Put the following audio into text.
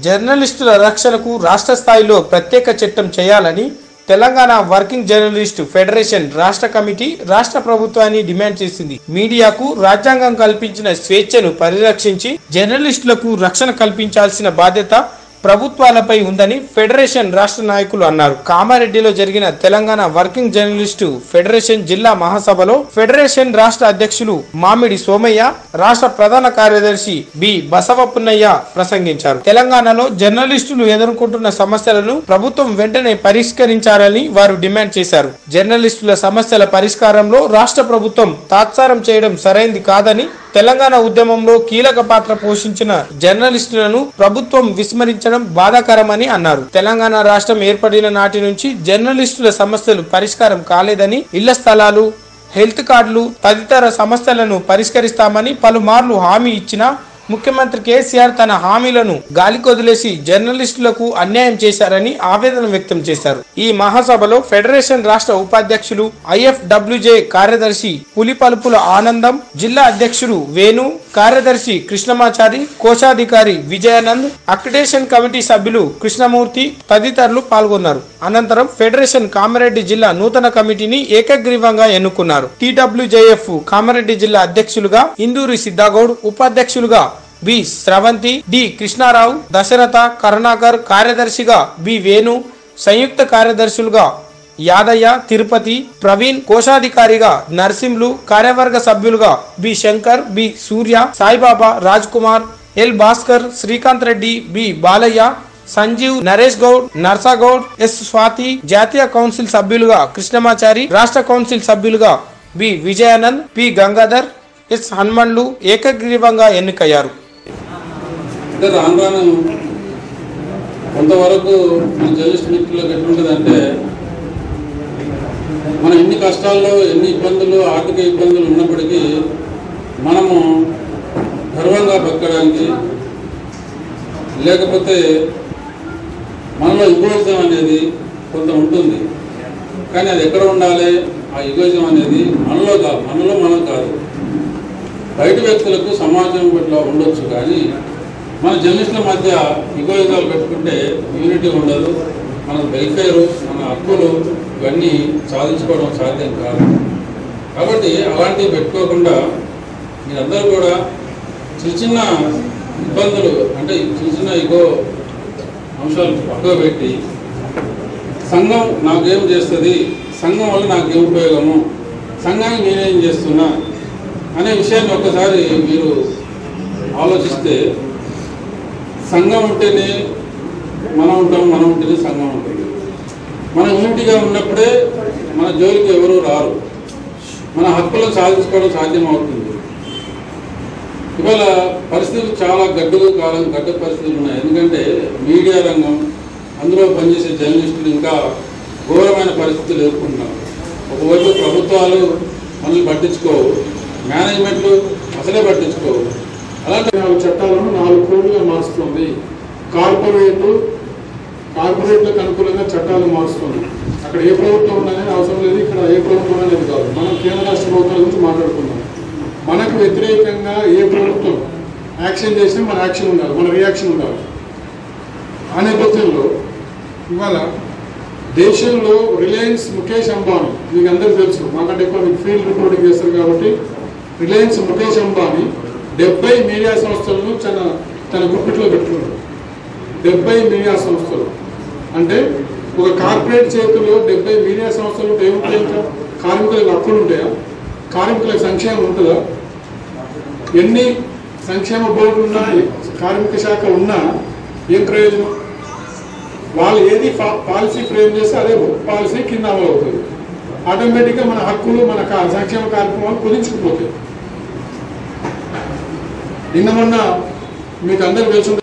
జర్నలిస్టుల రక్షణకు రాష్ట్ర స్థాయిలో ప్రత్యేక చట్టం చేయాలని తెలంగాణ వర్కింగ్ జర్నలిస్ట్ ఫెడరేషన్ రాష్ట్ర కమిటీ రాష్ట్ర ప్రభుత్వాన్ని డిమాండ్ చేసింది మీడియాకు రాజ్యాంగం కల్పించిన స్వేచ్ఛను పరిరక్షించి జర్నలిస్టులకు రక్షణ కల్పించాల్సిన బాధ్యత ప్రభుత్వాలపై ఉందని ఫెడరేషన్ రాష్ట్ర నాయకులు అన్నారు కామారెడ్డిలో జరిగిన తెలంగాణ వర్కింగ్ జర్నలిస్టు ఫెడరేషన్ జిల్లా మహాసభలో ఫెడరేషన్ రాష్ట్ర అధ్యక్షులు మామిడి సోమయ్య రాష్ట్ర ప్రధాన కార్యదర్శి బి బసవపున్నయ్య ప్రసంగించారు తెలంగాణలో జర్నలిస్టులు ఎదుర్కొంటున్న సమస్యలను ప్రభుత్వం వెంటనే పరిష్కరించాలని వారు డిమాండ్ చేశారు జర్నలిస్టుల సమస్యల పరిష్కారంలో రాష్ట్ర ప్రభుత్వం తాత్సారం చేయడం సరైంది కాదని తెలంగాణ ఉద్యమంలో కీలక పాత్ర పోషించిన జర్నలిస్టులను ప్రభుత్వం విస్మరించడం బాధాకరమని అన్నారు తెలంగాణ రాష్ట్రం ఏర్పడిన నాటి నుంచి జర్నలిస్టుల సమస్యలు పరిష్కారం కాలేదని ఇళ్ల స్థలాలు హెల్త్ కార్డులు తదితర సమస్యలను పరిష్కరిస్తామని పలుమార్లు హామీ ఇచ్చినా ముఖ్యమంత్రి కేసీఆర్ తన హామీలను గాలికొదిలేసి జర్నలిస్టులకు అన్యాయం చేశారని ఆవేదన వ్యక్తం చేశారు ఈ మహాసభలో ఫెడరేషన్ రాష్ట్ర ఉపాధ్యక్షులు ఐఎఫ్డబ్ల్యూజే కార్యదర్శి పులిపలుపుల ఆనందం జిల్లా అధ్యక్షుడు వేణు కార్యదర్శి కృష్ణమాచారి కోశాధికారి విజయానంద్ అక్రిడేషన్ కమిటీ సభ్యులు కృష్ణమూర్తి తదితరులు పాల్గొన్నారు అనంతరం ఫెడరేషన్ కామారెడ్డి జిల్లా నూతన కమిటీని ఏకగ్రీవంగా ఎన్నుకున్నారు టీడబ్ల్యూజేఎఫ్ కామారెడ్డి జిల్లా అధ్యక్షులుగా ఇందూరి సిద్ధాగౌడ్ ఉపాధ్యక్షులుగా బి స్రవంతి డి కృష్ణారావు దశరథ కరుణాకర్ కార్యదర్శిగా బి వేణు సంయుక్త కార్యదర్శులుగా యాదయ్య తిరుపతి ప్రవీణ్ కోశాధికారిగా నర్సింహులు కార్యవర్గ సభ్యులుగా B Shankar B Surya Saibaba Raj Kumar L Bhaskar Srikanth Reddy B Balaiah Sanjeev Naresh Goud Narsagoud S Swathi జాతీయ కౌన్సిల్ సభ్యులుగా కృష్ణమాచారి రాష్ట్ర కౌన్సిల్ సభ్యులుగా B Vijayanand P Gangadhar S Hanumanlu ఏకగ్రీవంగా ఎన్నికయ్యారు అంటే రాను రాను కొంతవరకు మన జర్నలిస్ట్ మిత్రులకు ఎట్లుంటుందంటే మనం ఎన్ని కష్టాల్లో ఎన్ని ఇబ్బందులు ఆర్థిక ఇబ్బందులు ఉన్నప్పటికీ మనము గర్వంగా బతకడానికి లేకపోతే మనలో ఇగోయిజం అనేది కొంత ఉంటుంది కానీ అది ఎక్కడ ఉండాలి ఆ ఇగోయిజం అనేది మనలో కాదు మనలో మనం కాదు బయట వ్యక్తులకు సమాజం పట్ల ఉండొచ్చు కానీ మన జర్నలిస్టుల మధ్య ఇగోయిజాలు పెట్టుకుంటే యూనిటీ ఉండదు మన వెల్ఫేర్ మన హక్కులు ఇవన్నీ సాధించుకోవడం సాధ్యం కాదు కాబట్టి అలాంటివి పెట్టుకోకుండా మీరందరూ కూడా చిన్న చిన్న ఇబ్బందులు అంటే చిన్న చిన్న ఇగో అంశాలు పక్కకు పెట్టి సంఘం నాకేం చేస్తుంది సంఘం వల్ల నాకేం ఉపయోగము సంఘానికి నేనేం చేస్తున్నా అనే విషయాన్ని ఒక్కసారి మీరు ఆలోచిస్తే సంఘం ఉంటేనే మనం ఉంటాం మనం ఉంటేనే సంఘం ఉంటుంది మనం యూనిటీగా ఉన్నప్పుడే మన జోలికి ఎవరు రారు మన హక్కులను సాధించుకోవడం సాధ్యం అవుతుంది ఇవాళ పరిస్థితులు చాలా గడ్డు కాలం గడ్డ పరిస్థితులు ఉన్నాయి ఎందుకంటే మీడియా రంగం అందులో పనిచేసే జర్నలిస్టులు ఇంకా ఘోరమైన పరిస్థితులు ఎదుర్కొంటున్నారు ఒకవైపు ప్రభుత్వాలు మనల్ని పట్టించుకోవు మేనేజ్మెంట్లు అసలే పట్టించుకోవు అలాంటి నాలుగు చట్టాలను నాలుగు కోడ్లుగా మారుస్తుంది కార్పొరేట్ కార్పొరేట్లకు అనుకూలంగా చట్టాలు మారుస్తుంది అక్కడ ఏ ప్రభుత్వం ఉన్నది అవసరం లేదు ఇక్కడ ఏ ప్రభుత్వం అనేది కాదు మనం కేంద్ర రాష్ట్ర ప్రభుత్వాల గురించి మాట్లాడుకున్నాం మనకు వ్యతిరేకంగా ఏ ప్రభుత్వం యాక్షన్ చేసినా మన యాక్షన్ ఉండాలి మన రియాక్షన్ ఉండాలి ఆ నేపథ్యంలో ఇవాళ దేశంలో రిలయన్స్ ముఖేష్ అంబానీ మీకు అందరికీ తెలుసు మాకంటే ఎక్కువ మీకు ఫీల్డ్ రిపోర్టింగ్ చేస్తారు కాబట్టి రిలయన్స్ ముఖేష్ అంబానీ డెబ్బై మీడియా సంస్థలను తన తన గుప్పిట్లో పెట్టుకున్నాడు డెబ్బై మీడియా సంస్థలు అంటే ఒక కార్పొరేట్ చేతుల్లో డెబ్బై మీడియా సంస్థలు ఉంటే ఏముంటాయి ఇంకా కార్మికులకు హక్కులు ఉంటాయా కార్మికులకు సంక్షేమం ఉంటుందా ఎన్ని సంక్షేమ బోర్డులు ఉన్నా కార్మిక శాఖ ఉన్నా ఏం ప్రయోజనం వాళ్ళు ఏది పా- పాలసీ ఫ్రేమ్ చేస్తే అదే పాలసీ కింద అమలు అవుతుంది ఆటోమేటిక్గా మన హక్కులు మన కా- సంక్షేమ కార్యక్రమాలు కుదించుకుపోతాయి నిన్న మొన్న మీకు అందరికి తెలుసు